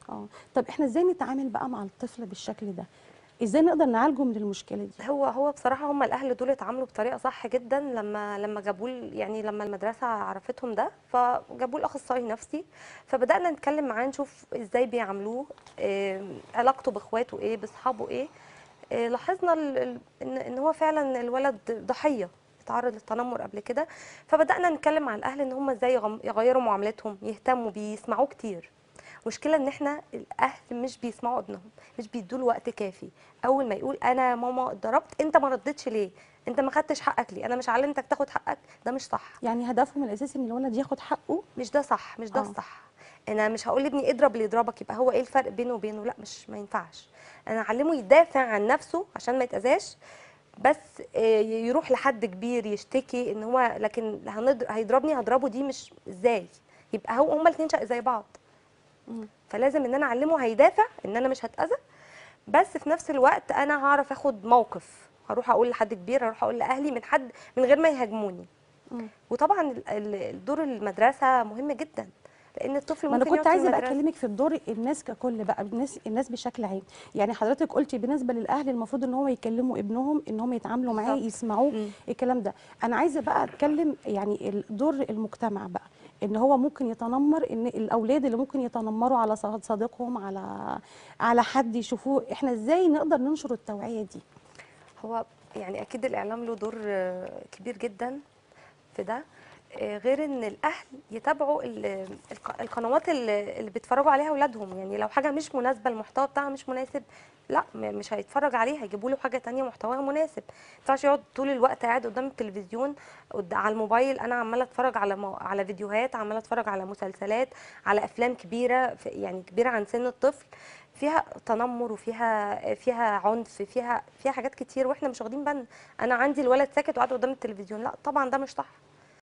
اه طب احنا ازاي نتعامل بقى مع الطفل بالشكل ده ازاي نقدر نعالجه من المشكله دي هو هو بصراحه هم الاهل دول اتعاملوا بطريقه صح جدا لما لما جابوا يعني لما المدرسه عرفتهم ده فجابوا الاخصائي نفسي فبدانا نتكلم معاه نشوف ازاي بيعاملوه إيه علاقته باخواته ايه باصحابه ايه, إيه لاحظنا ال- ال- ان ان هو فعلا الولد ضحيه اتعرض للتنمر قبل كده فبدانا نتكلم مع الاهل ان هم ازاي يغم- يغيروا معاملتهم يهتموا بيه يسمعوه كتير مشكلة ان احنا الاهل مش بيسمعوا ابنهم مش بيدوا له وقت كافي اول ما يقول انا ماما اتضربت انت ما ردتش ليه انت ما خدتش حقك ليه انا مش علمتك تاخد حقك ده مش صح يعني هدفهم الاساسي ان الولد ياخد حقه مش ده صح مش ده آه. الصح انا مش هقول لابني اضرب اللي يضربك يبقى هو ايه الفرق بينه وبينه لا مش ما ينفعش انا اعلمه يدافع عن نفسه عشان ما يتاذاش بس آه، يروح لحد كبير يشتكي ان هو لكن هنضر- هيضربني هضربه دي مش ازاي يبقى هو هما الاثنين زي بعض مم. فلازم ان انا اعلمه هيدافع ان انا مش هتاذى بس في نفس الوقت انا هعرف اخد موقف هروح اقول لحد كبير هروح اقول لاهلي من حد من غير ما يهاجموني مم. وطبعا ال- ال- دور المدرسه مهم جدا لان الطفل ما انا ممكن كنت يقعد في عايزه بقى المدرسة. اكلمك في الدور الناس ككل بقى الناس الناس بشكل عام يعني حضرتك قلتي بالنسبه للاهل المفروض ان هم يكلموا ابنهم ان هم يتعاملوا معاه بالظبط. يسمعوه مم. الكلام ده انا عايزه بقى اتكلم يعني ال- دور المجتمع بقى ان هو ممكن يتنمر ان الاولاد اللي ممكن يتنمروا على ص- صديقهم على على حد يشوفوه احنا ازاي نقدر ننشر التوعيه دي هو يعني اكيد الاعلام له دور آه، كبير جدا في ده آه، غير ان الاهل يتابعوا ال- الق- القنوات اللي اللي بيتفرجوا عليها اولادهم يعني لو حاجه مش مناسبه المحتوى بتاعها مش مناسب لا م- مش هيتفرج عليها هيجيبوا له حاجه تانية محتواها مناسب ما ينفعش يقعد طول الوقت قاعد قدام التلفزيون قد- على الموبايل انا عماله اتفرج على مو- على فيديوهات عماله اتفرج على مسلسلات على افلام كبيره في- يعني كبيره عن سن الطفل فيها تنمر وفيها فيها عنف فيها فيها حاجات كتير واحنا مش واخدين بالنا انا عندي الولد ساكت وقاعد قدام التلفزيون لا طبعا ده مش صح